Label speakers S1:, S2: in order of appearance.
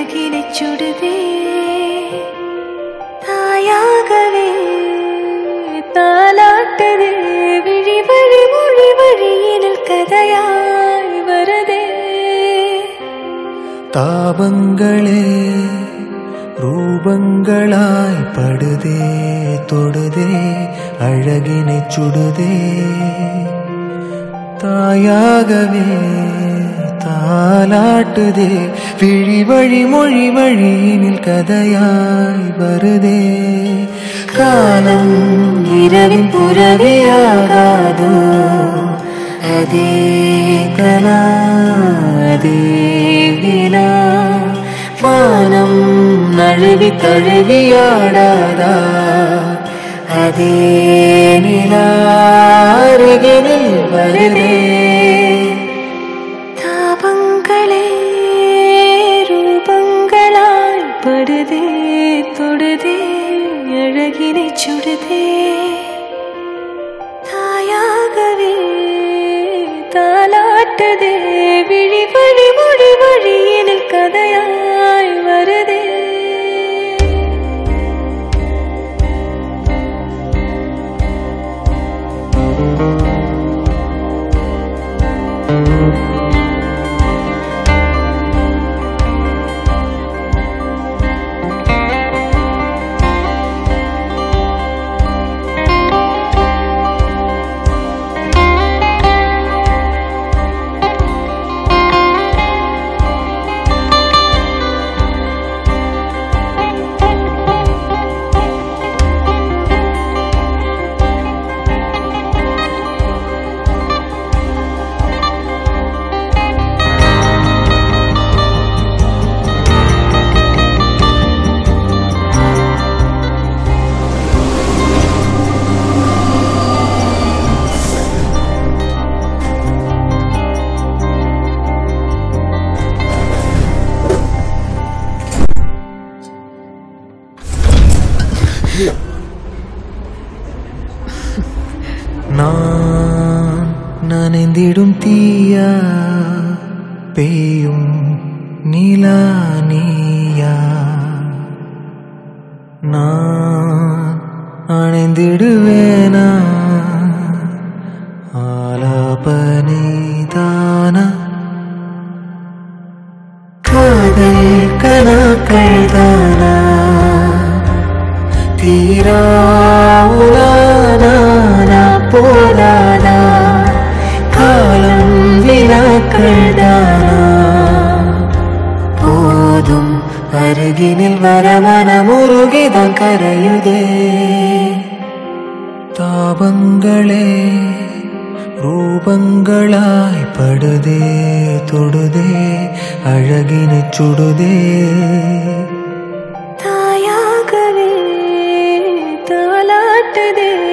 S1: அழகினை சுடுதே தாயாகவே தாலாட்டுதே விழி வழி மொழி வழியினில் கதையாய் வருதே
S2: தாபங்களே ரூபங்களாய் படுதே தொடுதே அழகினை சுடுதே தாயாகவே தாலாட்டுதே விழி வழி மொழி வழியினில் கதையாய் வருதே காலம் இரவின் புறவியாகாதோ அதே கலா அதே வினா வானம் நழுவி தழுவியாடாதா அதே நிலா அருகினில் வருதே
S1: தாபங்களே ரூபங்களாய் படுதே தொடுதே அழகினை சுடுதே தாயாகவே தாலாட்டுதே விழி வழி மொழி வழியினில் கதையாய் வருதே
S2: நான் நனைந்திடும் தீயா பெய்யும் நிலா நீயா நான் அணைந்திடுவேனா ஆலாபனைதானா காதல் கனாக்கள் தானா தீராவுலானா போலானா காலம் வினாக்கள் தானா போதும் அருகினில் வர மனமுருகிதான் கரையுதே தாபங்களே ரூபங்களாய் படுதே தொடுதே அழகினை சுடுதே
S1: தாயாகவே தாலாட்டுதே